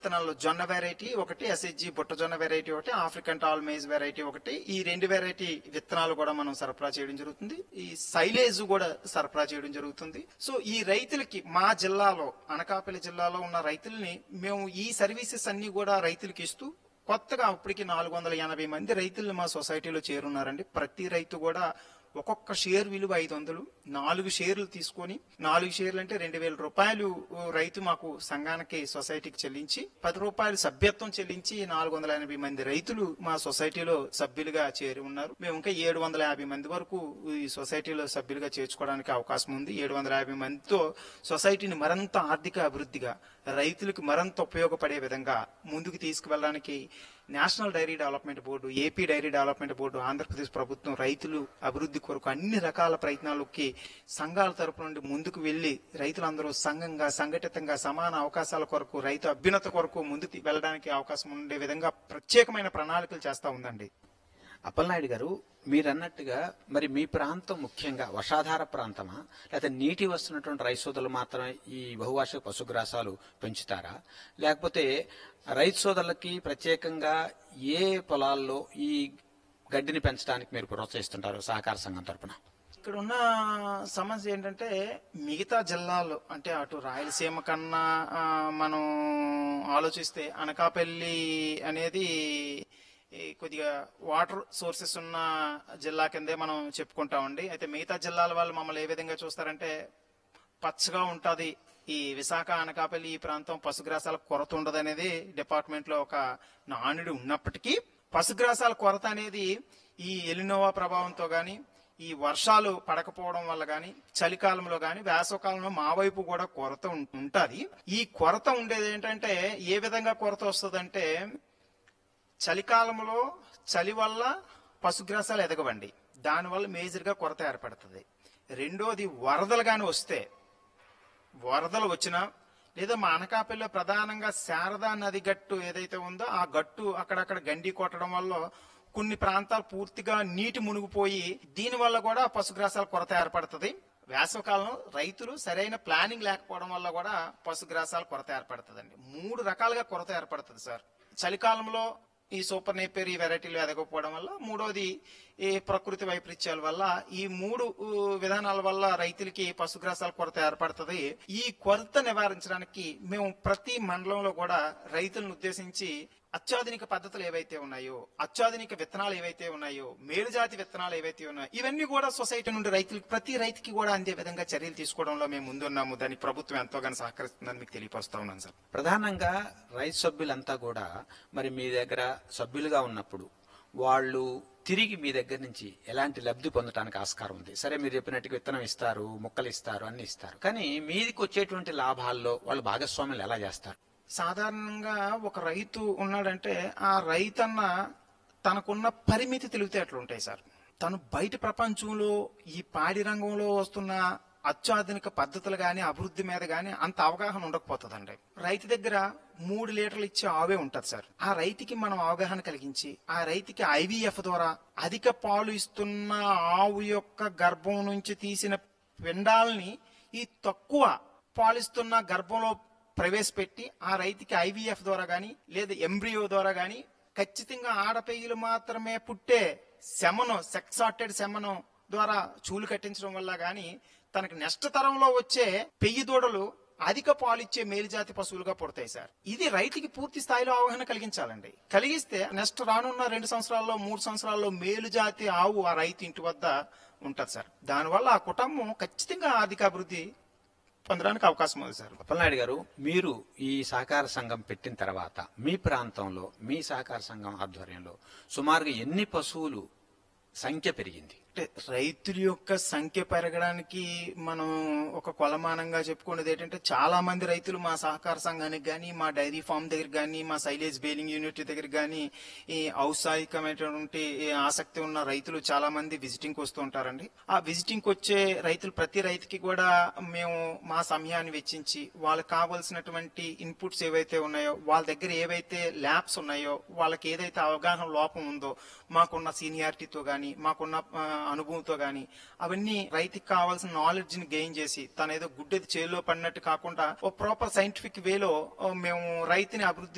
విత్తనాల్లో జొన్న వెరైటీ ఒకటి ఎస్హెచ్జి బుట్ట జొన్న వెరైటీ ఒకటి ఆఫ్రికన్ టాల్ మేజ్ వెరైటీ ఒకటి ఈ రెండు వెరైటీ విత్తనాలు కూడా మనం సరఫరా చేయడం జరుగుతుంది ఈ సైలేజ్ కూడా సరఫరా చేయడం జరుగుతుంది సో ఈ రైతులకి మా జిల్లాలో అనకాపల్లి జిల్లాలో ఉన్న రైతుల్ని మేము ఈ సర్వీసెస్ అన్ని కూడా రైతులకి ఇస్తూ కొత్తగా అప్పటికి నాలుగు వందల ఎనభై మంది రైతులు మా సొసైటీలో చేరున్నారండి ప్రతి రైతు కూడా ఒక్కొక్క షేర్ విలువ ఐదు వందలు నాలుగు షేర్లు తీసుకొని నాలుగు షేర్లు అంటే రెండు వేల రూపాయలు రైతు మాకు సంఘానికి సొసైటీకి చెల్లించి పది రూపాయలు సభ్యత్వం చెల్లించి నాలుగు వందల ఎనభై మంది రైతులు మా సొసైటీలో సభ్యులుగా చేరి ఉన్నారు మేము ఇంకా ఏడు వందల యాభై మంది వరకు ఈ సొసైటీలో సభ్యులుగా చేర్చుకోవడానికి అవకాశం ఉంది ఏడు వందల యాభై మందితో సొసైటీని మరింత ఆర్థిక అభివృద్ధిగా రైతులకు మరింత ఉపయోగపడే విధంగా ముందుకు తీసుకువెళ్ళడానికి national dairy development board AP dairy development board Andhra Pradesh ప్రభుత్వం రైతులు అభివృద్ధి కొరకు అన్ని రకాల ప్రయత్నాలకి సంఘాల తరపు నుండి ముందుకు వెళ్లి రైతులందరూ సంఘంగా సంఘటితంగా సమాన అవకాశాల కొరకు రైతు అభ్యున్నత కొరకు ముందుకు వెళ్ళడానికి అవకాశం ఉండే విధంగా ప్రత్యేకమైన ప్రణాళికలు చేస్తా ఉందండి అప్పలనాయుడు గారు మీరన్నట్టుగా మరి మీ ప్రాంతం ముఖ్యంగా వర్షాధార ప్రాంతమా లేకపోతే నీటి వస్తున్నటువంటి రైతు సోదరులు మాత్రమే ఈ బహువార్షిక పశుగ్రాసాలు పెంచుతారా లేకపోతే రైతు సోదరులకి ప్రత్యేకంగా ఏ పొలాల్లో ఈ గడ్డిని పెంచడానికి మీరు ప్రోత్సహిస్తుంటారు సహకార సంఘం తరపున ఇక్కడ ఉన్న సమస్య ఏంటంటే మిగతా జిల్లాల్లో అంటే అటు రాయలసీమ కన్నా ఆ, మనం ఆలోచిస్తే అనకాపల్లి అనేది ఈ కొద్దిగా వాటర్ సోర్సెస్ ఉన్న జిల్లా కిందే మనం చెప్పుకుంటామండి అయితే మిగతా జిల్లాల వాళ్ళు మమ్మల్ని ఏ విధంగా చూస్తారంటే పచ్చగా ఉంటది ఈ విశాఖ అనకాపల్లి ఈ ప్రాంతం పశుగ్రాసాల కొరత ఉండదు అనేది డిపార్ట్మెంట్ లో ఒక నానుడి ఉన్నప్పటికీ పశుగ్రాసాల కొరత అనేది ఈ ఎలినోవా ప్రభావంతో గాని ఈ వర్షాలు పడకపోవడం వల్ల గాని చలికాలంలో గాని వేసవకాలంలో మా వైపు కూడా కొరత ఉం- ఉంటది ఈ కొరత ఉండేది ఏంటంటే ఏ విధంగా కొరత వస్తుందంటే చలికాలంలో చలి వల్ల పశుగ్రాసాలు ఎదగవండి దానివల్ల మేజర్ గా కొరత ఏర్పడుతుంది రెండోది వరదలు గాని వస్తే వరదలు వచ్చినా లేదా మా అనకాపల్లిలో ప్రధానంగా శారదా నది గట్టు ఏదైతే ఉందో ఆ గట్టు అక్కడక్కడ గండి కొట్టడం వల్ల కొన్ని ప్రాంతాలు పూర్తిగా నీటి మునిగిపోయి దీని వల్ల కూడా పశుగ్రాసాల కొరత ఏర్పడుతుంది వేసవకాలం రైతులు సరైన ప్లానింగ్ లేకపోవడం వల్ల కూడా పశుగ్రాసాల కొరత ఏర్పడుతుందండి మూడు రకాలుగా కొరత ఏర్పడుతుంది సార్ చలికాలంలో ఈ సూపర్ నేపేర్ ఈ వెరైటీలు ఎదగకపోవడం వల్ల మూడోది ఈ ప్రకృతి వైపరీత్యాల వల్ల ఈ మూడు ఊ, విధానాల వల్ల రైతులకి పశుగ్రాసాల కొరత ఏర్పడుతుంది ఈ కొరత నివారించడానికి మేము ప్రతి మండలంలో కూడా రైతులను ఉద్దేశించి అత్యాధునిక పద్ధతులు ఏవైతే ఉన్నాయో అత్యాధునిక విత్తనాలు ఏవైతే ఉన్నాయో మేలుజాతి విత్తనాలు ఏవైతే ఉన్నాయో ఇవన్నీ కూడా సొసైటీ నుండి రైతులకు ప్రతి రైతుకి కూడా అందే విధంగా చర్యలు తీసుకోవడంలో మేము ముందున్నాము దానికి ప్రభుత్వం ఎంతోగానో సహకరిస్తుందని మీకు తెలియపరుస్తా ఉన్నాను సార్ ప్రధానంగా రైతు సభ్యులంతా కూడా మరి మీ దగ్గర సభ్యులుగా ఉన్నప్పుడు వాళ్ళు తిరిగి మీ దగ్గర నుంచి ఎలాంటి లబ్ధి పొందడానికి ఆస్కారం ఉంది సరే మీరు చెప్పినట్టుగా విత్తనం ఇస్తారు మొక్కలు ఇస్తారు అన్ని ఇస్తారు కానీ మీదికి వచ్చేటువంటి లాభాల్లో వాళ్ళు భాగస్వాములు ఎలా చేస్తారు సాధారణంగా ఒక రైతు ఉన్నాడంటే ఆ రైతన్న తనకున్న పరిమితి తెలివితేటలు ఉంటాయి సార్ తను బయట ప్రపంచంలో ఈ పాడి రంగంలో వస్తున్న అత్యాధునిక పద్ధతులు గాని అభివృద్ధి మీద గాని అంత అవగాహన ఉండకపోతుందండి రైతు దగ్గర మూడు లీటర్లు ఇచ్చే ఆవే ఉంటది సార్ ఆ రైతుకి మనం అవగాహన కలిగించి ఆ రైతుకి ఐవీఎఫ్ ద్వారా అధిక పాలు ఇస్తున్న ఆవు యొక్క గర్భం నుంచి తీసిన పిండాల్ని ఈ తక్కువ పాలిస్తున్న గర్భంలో ప్రవేశపెట్టి ఆ రైతుకి ఐవీఎఫ్ ద్వారా గాని లేదా ఎంబ్రియో ద్వారా గాని ఖచ్చితంగా ఆడపెయ్యలు మాత్రమే పుట్టే శమనం సెక్సాటెడ్ శమనం ద్వారా చూలు కట్టించడం వల్ల గాని తనకి నెక్స్ట్ తరంలో వచ్చే పెయ్యి దూడలు అధిక పాలిచ్చే మేలుజాతి పశువులుగా పుడతాయి సార్ ఇది రైతుకి పూర్తి స్థాయిలో అవగాహన కలిగించాలండి కలిగిస్తే నెక్స్ట్ రానున్న రెండు సంవత్సరాల్లో మూడు సంవత్సరాల్లో మేలుజాతి ఆవు ఆ రైతు ఇంటి వద్ద ఉంటది సార్ దానివల్ల ఆ కుటుంబం ఖచ్చితంగా ఆర్థిక అభివృద్ధి పొందడానికి అవకాశం ఉంది సార్ అప్పలనాయుడు గారు మీరు ఈ సహకార సంఘం పెట్టిన తర్వాత మీ ప్రాంతంలో మీ సహకార సంఘం ఆధ్వర్యంలో సుమారుగా ఎన్ని పశువులు సంఖ్య పెరిగింది అంటే రైతుల యొక్క సంఖ్య పెరగడానికి మనం ఒక కొలమానంగా చెప్పుకునేది ఏంటంటే చాలా మంది రైతులు మా సహకార సంఘానికి కానీ మా డైరీ ఫామ్ దగ్గర కానీ మా సైలేజ్ బేలింగ్ యూనిట్ దగ్గర కానీ ఈ ఔత్సాహికమైనటువంటి ఈ ఆసక్తి ఉన్న రైతులు చాలా మంది విజిటింగ్ వస్తూ ఉంటారండి ఆ విజిటింగ్ వచ్చే రైతులు ప్రతి రైతుకి కూడా మేము మా సమయాన్ని వెచ్చించి వాళ్ళకి కావాల్సినటువంటి ఇన్పుట్స్ ఏవైతే ఉన్నాయో వాళ్ళ దగ్గర ఏవైతే ల్యాబ్స్ ఉన్నాయో వాళ్ళకి ఏదైతే అవగాహన లోపం ఉందో మాకున్న సీనియారిటీతో గాని మాకున్న ఆ, అనుభవంతో గాని అవన్నీ రైతుకి కావాల్సిన నాలెడ్జ్ ని గెయిన్ చేసి తన ఏదో గుడ్డెది చేలో పడినట్టు కాకుండా ఓ ప్రాపర్ సైంటిఫిక్ వేలో మేము రైతుని అభివృద్ధి